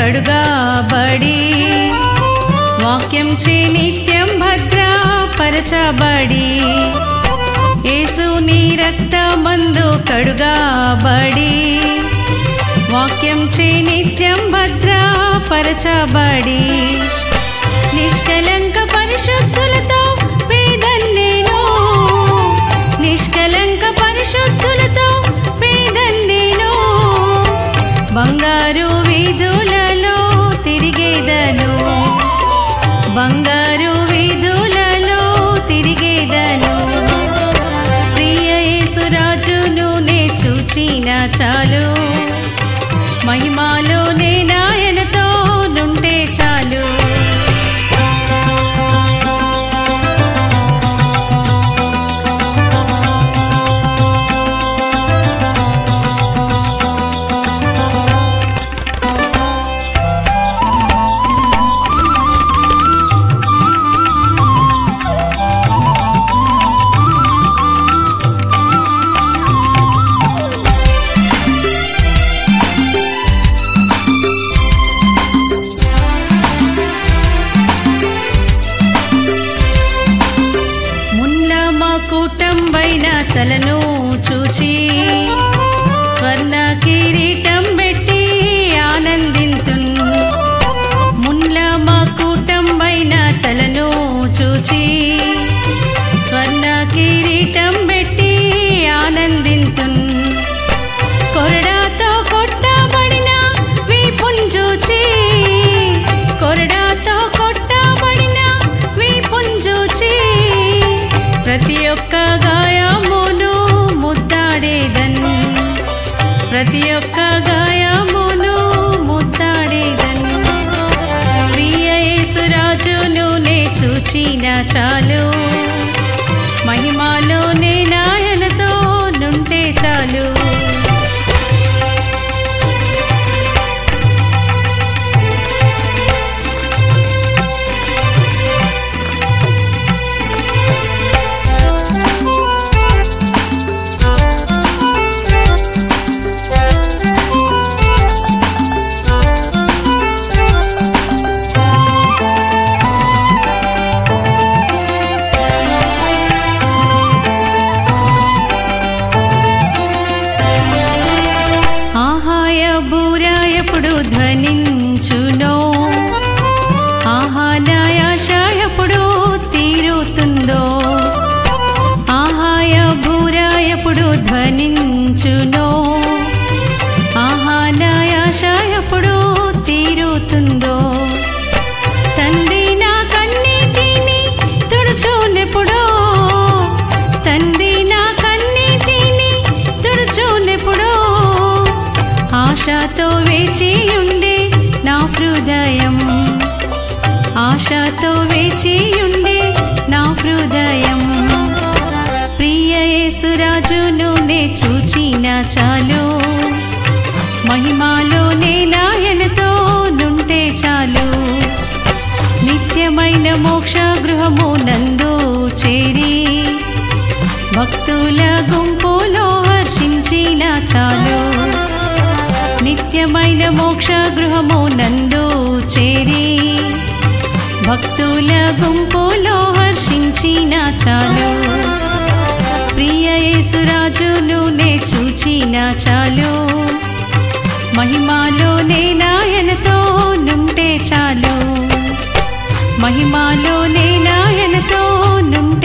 కడుగాబడి వాక్యం చే నిత్యం భద్రపరచబడి యేసు నీ రక్తమందు కడుగాబడి వాక్యం చే నిత్యం భద్రపరచబడి నిష్కలంక పరిశుద్ధులతో పేదన్నేను నిష్కలంక పరిశుద్ధులతో పేదన్నేను బంగారు వీధులలో తిరిగేదను బంగారు వీధులలో తిరిగేదను ప్రియ యేసురాజును నే చూచిన చాలు మహిమాలో నే నాయనతో నుంటే చాలు ముల్ల మా కూటంబైన తలను చూచి స్వర్ణ కిరీటం పెట్టి ఆనందింతున్ ముల్ల మా కూటంబైన తలను చూచి స్వర్ణ కిరీటం పెట్టి ఆనందింతున్ కొరడాతో కొట్టబడిన వీపుంజూచి కొరడాతో కొట్టబడిన వీపుంజూచి ప్రతి ఒక్క గాయమును ముద్దాడేదన్ ప్రతి ఒక్క గాయమును ముద్దాడేదన్ ప్రియ యేసురాజును నే చూచిన చాలు మహిమాలో నే నాయనతో నుంటే చాలు ఆహాయ బూరా ఎప్పుడు ధ్వనించునో ఆహా నాయాశ ఎప్పుడు తీరుతుందో ఆహాయ బూరా ఎప్పుడు ధ్వనించునో ఆహా నాయాశ ఎప్పుడు తీరుతుందో తండ్రి నా కన్నీటిని తుడుచోనెప్పుడో తండ్రి నా కన్నీటిని తుడుచోనెప్పుడో ఆశతో వేచి ఉండే నా హృదయం ఆశతో వేచి ఉండే నా హృదయం ప్రియ యేసురాజును నే చూచిన చాలు మహిమాలో నే నాయనతో నుంటే చాలు నిత్యమైన మోక్ష గృహము నందు చేరి భక్తుల గుంపులో హర్షించిన చాలు నిత్యమైన మోక్ష గృహము నందు చేరి భక్తుల గుంపులో హర్షించిన చాలు ప్రియ యేసురాజును నే చూచిన చాలు మహిమాలో నే నాయనతో నుంటే చాలు మహిమాలో నే నాయనతో నుంటే